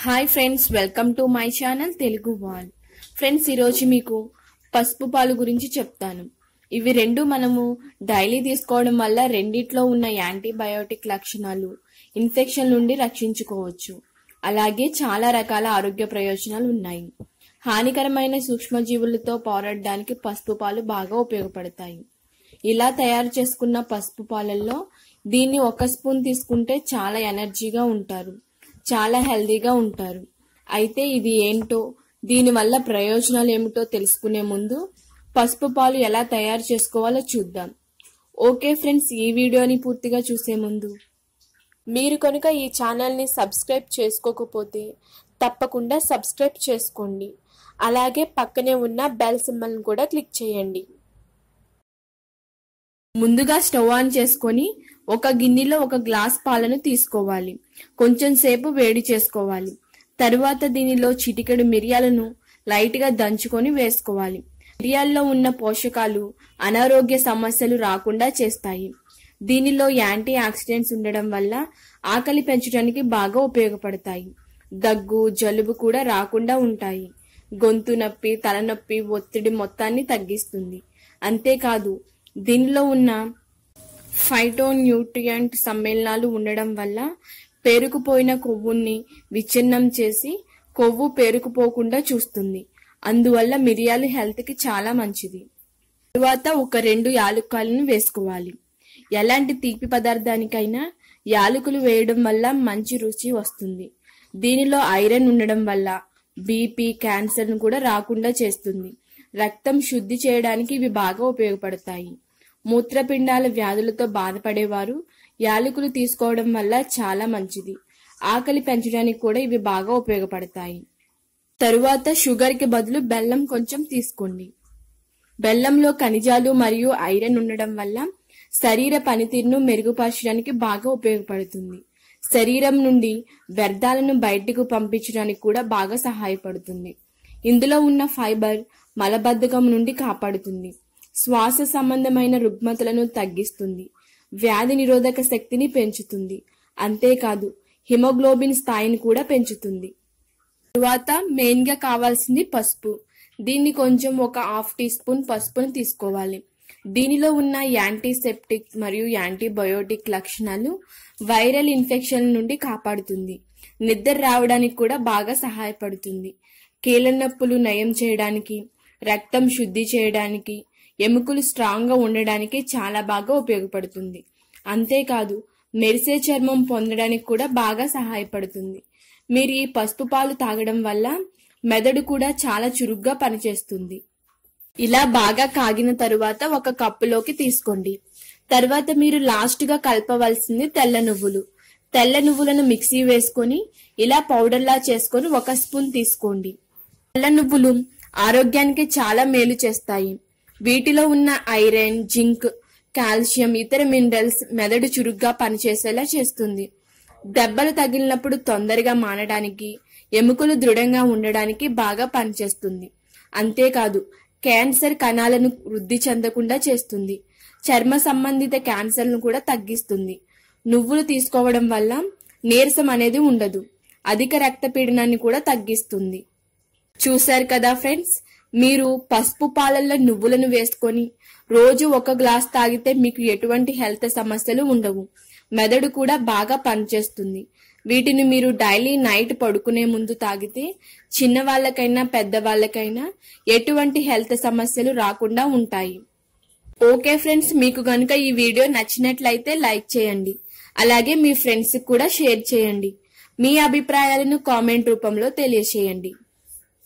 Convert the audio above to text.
hi friends welcome to my channel Telugu వాల్ friends ఈరోజు మీకు పసుపు పాలు గురించి చెప్తాను ఇవి రెండు మనము డైలీ తీసుకోవడం వల్ల రెండిట్లో ఉన్న యాంటీబయోటిక్ లక్షణాలు ఇన్ఫెక్షన్ నుండి రక్షించుకోవచ్చు అలాగే చాలా రకాల ఆరోగ్య ప్రయోజనాలు ఉన్నాయి హానికరమైన సూక్ష్మజీవులతో పోరాడడానికి పసుపు పాలు బాగా ఉపయోగపడతాయి ఇలా తయారు చేసుకున్న పసుపు పాలల్లో దీన్ని ఒక స్పూన్ తీసుకుంటే చాలా ఎనర్జీగా ఉంటారు చాలా హెల్దీగా ఉంటారు అయితే ఇది ఏంటో దీనివల్ల ప్రయోజనాలు ఏమిటో తెలుసుకునే ముందు పసుపు పాలు ఎలా తయారు చేసుకోవాలో చూద్దాం ఓకే ఫ్రెండ్స్ ఈ వీడియోని పూర్తిగా చూసే ముందు మీరు కనుక ఈ ఛానల్ని సబ్స్క్రైబ్ చేసుకోకపోతే తప్పకుండా సబ్స్క్రైబ్ చేసుకోండి అలాగే పక్కనే ఉన్న బెల్ సింబల్ని కూడా క్లిక్ చేయండి ముందుగా స్టవ్ ఆన్ చేసుకొని ఒక గిన్నెలో ఒక గ్లాస్ పాలను తీసుకోవాలి కొంచెం సేపు వేడి చేసుకోవాలి తరువాత దీనిలో చిటికెడు మిరియాలను లైట్గా దంచుకొని వేసుకోవాలి మిరియాల్లో ఉన్న పోషకాలు అనారోగ్య సమస్యలు రాకుండా చేస్తాయి దీనిలో యాంటీ ఆక్సిడెంట్స్ ఉండడం వల్ల ఆకలి పెంచడానికి బాగా ఉపయోగపడతాయి దగ్గు జలుబు కూడా రాకుండా ఉంటాయి గొంతు నొప్పి తలనొప్పి ఒత్తిడి మొత్తాన్ని తగ్గిస్తుంది అంతేకాదు దీనిలో ఉన్న ఫైటోన్యూట్రియంట్ సమ్మేళనాలు ఉండడం వల్ల పేరుకుపోయిన కొవ్వుని విచ్ఛిన్నం చేసి కొవ్వు పేరుకుపోకుండా చూస్తుంది అందువల్ల మిరియాలు హెల్త్కి చాలా మంచిది తరువాత ఒక రెండు యాలుక్కాయలను వేసుకోవాలి ఎలాంటి తీపి పదార్థానికైనా యాలకులు వేయడం వల్ల మంచి రుచి వస్తుంది దీనిలో ఐరన్ ఉండడం వల్ల బీపీ క్యాన్సర్ను కూడా రాకుండా చేస్తుంది రక్తం శుద్ధి చేయడానికి ఇవి బాగా ఉపయోగపడతాయి మూత్రపిండాల వ్యాధులతో బాధపడేవారు యాలకులు తీసుకోవడం వల్ల చాలా మంచిది ఆకలి పెంచడానికి కూడా ఇవి బాగా ఉపయోగపడతాయి తరువాత షుగర్కి బదులు బెల్లం కొంచెం తీసుకోండి బెల్లంలో ఖనిజాలు మరియు ఐరన్ ఉండడం వల్ల శరీర పనితీరును మెరుగుపరచడానికి బాగా ఉపయోగపడుతుంది శరీరం నుండి వ్యర్థాలను బయటకు పంపించడానికి కూడా బాగా సహాయపడుతుంది ఇందులో ఉన్న ఫైబర్ మలబద్ధకం నుండి కాపాడుతుంది శ్వాస సంబంధమైన రుగ్మతలను తగ్గిస్తుంది వ్యాధి నిరోధక శక్తిని పెంచుతుంది అంతేకాదు హిమోగ్లోబిన్ స్థాయిని కూడా పెంచుతుంది తరువాత మెయిన్ గా కావాల్సింది పసుపు దీన్ని కొంచెం ఒక హాఫ్ టీ స్పూన్ పసుపును తీసుకోవాలి దీనిలో ఉన్న యాంటీసెప్టిక్ మరియు యాంటీబయోటిక్ లక్షణాలు వైరల్ ఇన్ఫెక్షన్ నుండి కాపాడుతుంది నిద్ర రావడానికి కూడా బాగా సహాయపడుతుంది కీళ్ళ నొప్పులు నయం చేయడానికి రక్తం శుద్ధి చేయడానికి ఎముకలు స్ట్రాంగ్ గా ఉండడానికి చాలా బాగా ఉపయోగపడుతుంది అంతేకాదు మెరిసే చర్మం పొందడానికి కూడా బాగా సహాయపడుతుంది మీరు ఈ పసుపు పాలు తాగడం వల్ల మెదడు కూడా చాలా చురుగ్గా పనిచేస్తుంది ఇలా బాగా కాగిన తరువాత ఒక కప్పులోకి తీసుకోండి తర్వాత మీరు లాస్ట్ గా కలపవలసింది తెల్ల నువ్వులు తెల్ల నువ్వులను మిక్సీ వేసుకొని ఇలా పౌడర్లా చేసుకొని ఒక స్పూన్ తీసుకోండి తెల్ల నువ్వులు ఆరోగ్యానికి చాలా మేలు చేస్తాయి వీటిలో ఉన్న ఐరన్ జింక్ కాల్షియం ఇతర మినరల్స్ మెదడు చురుగ్గా పనిచేసేలా చేస్తుంది దెబ్బలు తగిలినప్పుడు తొందరగా మానడానికి ఎముకలు దృఢంగా ఉండడానికి బాగా పనిచేస్తుంది అంతేకాదు క్యాన్సర్ కణాలను వృద్ధి చెందకుండా చేస్తుంది చర్మ సంబంధిత క్యాన్సర్ను కూడా తగ్గిస్తుంది నువ్వులు తీసుకోవడం వల్ల నీరసం అనేది ఉండదు అధిక రక్తపీడనాన్ని కూడా తగ్గిస్తుంది చూశారు కదా ఫ్రెండ్స్ మీరు పసుపు పాలల్లో నువ్వులను వేసుకొని రోజు ఒక గ్లాస్ తాగితే మీకు ఎటువంటి హెల్త్ సమస్యలు ఉండవు మెదడు కూడా బాగా పనిచేస్తుంది వీటిని మీరు డైలీ నైట్ పడుకునే ముందు తాగితే చిన్న వాళ్ళకైనా పెద్ద వాళ్ళకైనా ఎటువంటి హెల్త్ సమస్యలు రాకుండా ఉంటాయి ఓకే ఫ్రెండ్స్ మీకు కనుక ఈ వీడియో నచ్చినట్లయితే లైక్ చేయండి అలాగే మీ ఫ్రెండ్స్ కూడా షేర్ చేయండి మీ అభిప్రాయాలను కామెంట్ రూపంలో తెలియచేయండి